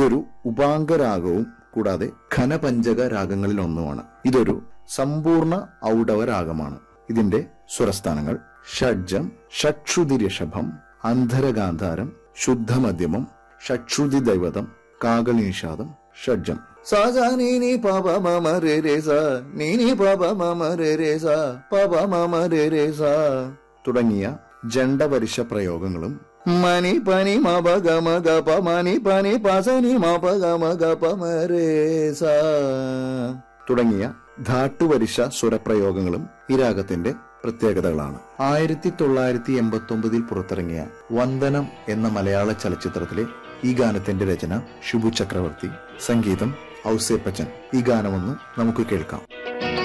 ഇതൊരു ഉപാംഗരാഗവും കൂടാതെ ഘനപഞ്ചക രാഗങ്ങളിൽ ഒന്നുമാണ് ഇതൊരു സമ്പൂർണ്ണ ഔഡവ രാഗമാണ് ഇതിന്റെ സ്വരസ്ഥാനങ്ങൾ ഷഡ്ജം ഷക്ഷുതി ഋഷഭം അന്ധരഗാന്ധാരം ശുദ്ധമധ്യമം ഷക്ഷുതി ദൈവതം കാകളീഷാദം ഷഡ്ജം സാ സാ നീ നീ പ പ മ മ രെ രെ സ നീ നീ പ പ മ മ രെ രെ സ പ പ മ മ രെ രെ സ തുടങ്ങിയ ജണ്ടപരിശ പ്രയോഗങ്ങളും മനി പനി മ പ ഗ മ ഗ പ മനി പനി പ സ നി മ പ ഗ മ ഗ പ മ രേ സ തുടങ്ങിയ ധാട്ടുപരിശ സ്വരപ്രയോഗങ്ങളും ഈ രാഗത്തിന്റെ പ്രത്യേകതകളാണ് ആയിരത്തി തൊള്ളായിരത്തി എൺപത്തി ഒമ്പതിൽ പുറത്തിറങ്ങിയ വന്ദനം എന്ന മലയാള ചലച്ചിത്രത്തിലെ ഈ ഗാനത്തിന്റെ രചന ഷിബു ചക്രവർത്തി സംഗീതം ഔസേപ്പച്ചൻ ഈ ഗാനമൊന്ന് നമുക്ക് കേൾക്കാം